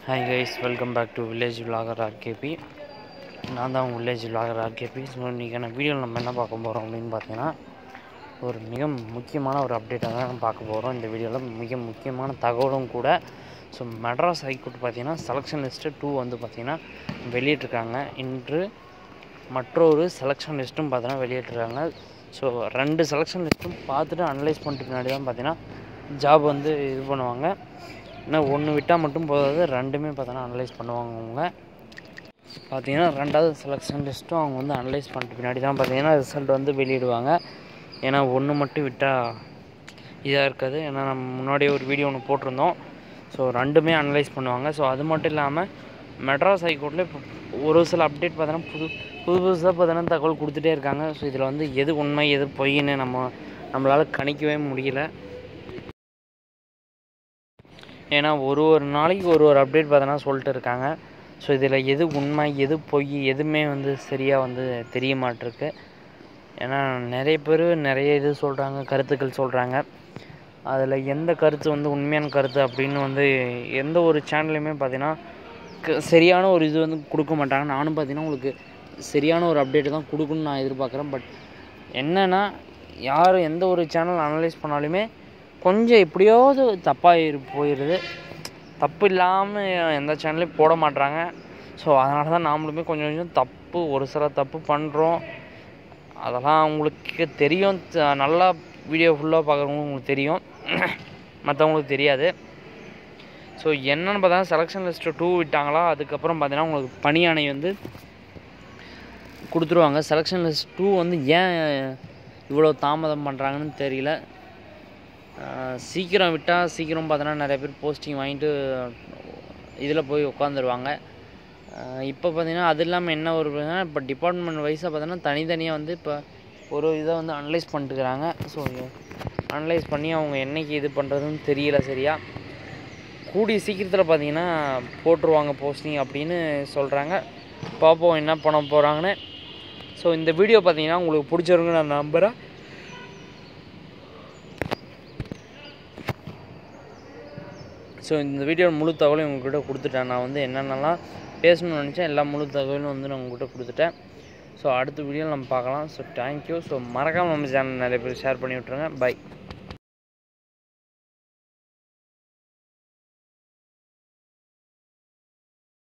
hi guys welcome back to village vlogger RKB நான் தான் உங்கள் வில்லேஜ் விலாகர் ஆர்கேபி ஸோ இன்றைக்கான வீடியோவில் நம்ம என்ன பார்க்க போகிறோம் அப்படின்னு பார்த்தீங்கன்னா ஒரு மிக முக்கியமான ஒரு அப்டேட்டாக தான் நம்ம பார்க்க போகிறோம் இந்த வீடியோவில் மிக முக்கியமான தகவலும் கூட ஸோ மெட்ராஸ் ஹைகோர்ட் பார்த்தீங்கன்னா செலெக்ஷன் லிஸ்ட்டு டூ வந்து பார்த்திங்கன்னா வெளியிட்டிருக்காங்க இன்று மற்றொரு செலெக்ஷன் லிஸ்ட்டும் பார்த்தீங்கன்னா வெளியிட்டிருக்காங்க ஸோ ரெண்டு செலெக்ஷன் லிஸ்ட்டும் பார்த்துட்டு அனலைஸ் பண்ணிட்டு பின்னாடி தான் பார்த்தீங்கன்னா ஜாப் வந்து இது பண்ணுவாங்க இன்னும் ஒன்று விட்டால் மட்டும் போதாது ரெண்டுமே பார்த்தோன்னா அனலைஸ் பண்ணுவாங்க அவங்க பார்த்தீங்கன்னா ரெண்டாவது செலெக்ஷன் லிஸ்ட்டும் அவங்க வந்து அனலைஸ் பண்ணிட்டு பின்னாடி தான் பார்த்தீங்கன்னா ரிசல்ட் வந்து வெளியிடுவாங்க ஏன்னா ஒன்று மட்டும் விட்டால் இதாக இருக்காது ஏன்னா நம்ம முன்னாடியே ஒரு வீடியோ ஒன்று போட்டிருந்தோம் ஸோ ரெண்டுமே அனலைஸ் பண்ணுவாங்க ஸோ அது மட்டும் இல்லாமல் மெட்ராஸ் ஹைகோர்ட்டில் இப்போ ஒரு சில அப்டேட் பார்த்தோன்னா புது புது புதுசாக பார்த்தோன்னா தகவல் கொடுத்துட்டே இருக்காங்க ஸோ இதில் வந்து எது உண்மை எது பொய்ன்னு நம்ம நம்மளால் கணிக்கவே முடியல ஏன்னா ஒரு ஒரு நாளைக்கு ஒரு ஒரு அப்டேட் பார்த்தோன்னா சொல்லிட்டு இருக்காங்க ஸோ இதில் எது உண்மை எது பொய் எதுவுமே வந்து சரியாக வந்து தெரிய மாட்டிருக்கு ஏன்னா நிறைய பேர் நிறைய இது சொல்கிறாங்க கருத்துக்கள் சொல்கிறாங்க அதில் எந்த கருத்து வந்து உண்மையான கருத்து அப்படின்னு வந்து எந்த ஒரு சேனல்லையுமே பார்த்தீங்கன்னா க- சரியான ஒரு இது வந்து கொடுக்க மாட்டாங்க நானும் பார்த்தீங்கன்னா உங்களுக்கு சரியான ஒரு அப்டேட் தான் கொடுக்கணும்னு நான் எதிர்பார்க்குறேன் பட் என்னென்னா யார் எந்த ஒரு சேனல் அனலைஸ் பண்ணாலுமே கொஞ்சம் எப்படியாவது தப்பாக இரு போயிடுது தப்பு இல்லாமல் எந்த சேனல்லையும் போட மாட்றாங்க ஸோ அதனால தான் நாமளுமே கொஞ்சம் கொஞ்சம் தப்பு ஒரு சில தப்பு பண்ணுறோம் அதெல்லாம் உங்களுக்கு தெரியும் த- நல்லா வீடியோ ஃபுல்லாக பார்க்குறவங்களுக்கு உங்களுக்கு தெரியும் மற்றவங்களுக்கு தெரியாது ஸோ என்னென்னு பார்த்தா செலெக்ஷன் லிஸ்ட்டு டூ விட்டாங்களா அதுக்கப்புறம் பார்த்தீங்கன்னா உங்களுக்கு பணியாணை வந்து கொடுத்துருவாங்க செலெக்ஷன் லிஸ்ட் டூ வந்து ஏன் இவ்வளோ தாமதம் பண்ணுறாங்கன்னு தெரியல ஆஹ் சீக்கிரம் விட்டால் சீக்கிரம் பார்த்தோன்னா நிறைய பேர் போஸ்டிங் வாங்கிட்டு இதில் போய் உட்காந்துருவாங்க இப்போ பார்த்தீங்கன்னா அது இல்லாமல் என்ன ஒரு இப்போ டிபார்ட்மெண்ட் வைஸாக பார்த்தோன்னா தனித்தனியாக வந்து இப்போ ஒரு இதை வந்து அனலைஸ் பண்ணிட்டுக்கிறாங்க ஸோ அனலைஸ் பண்ணி அவங்க என்னைக்கு இது பண்ணுறதுன்னு தெரியல சரியா கூடிய சீக்கிரத்தில் பார்த்தீங்கன்னா போட்டுருவாங்க போஸ்டிங் அப்படின்னு சொல்கிறாங்க பார்ப்போம் என்ன பண்ண போகிறாங்கன்னு ஸோ இந்த வீடியோ பார்த்தீங்கன்னா உங்களுக்கு பிடிச்சிருக்குன்னு நான் நம்புகிறேன் ஸோ இந்த வீடியோ முழு தகவலையும் உங்ககிட்ட கொடுத்துட்டேன் நான் வந்து என்னென்னலாம் பேசணும்னு நினச்சேன் எல்லா முழு தகவலும் வந்து நான் உங்ககிட்ட கொடுத்துட்டேன் ஸோ அடுத்த வீடியோவில் நம்ம பார்க்கலாம் ஸோ தேங்க்யூ ஸோ மறக்காமல் நம்ம சேனல் நிறைய பேர் ஷேர் பண்ணி விட்ருங்க பை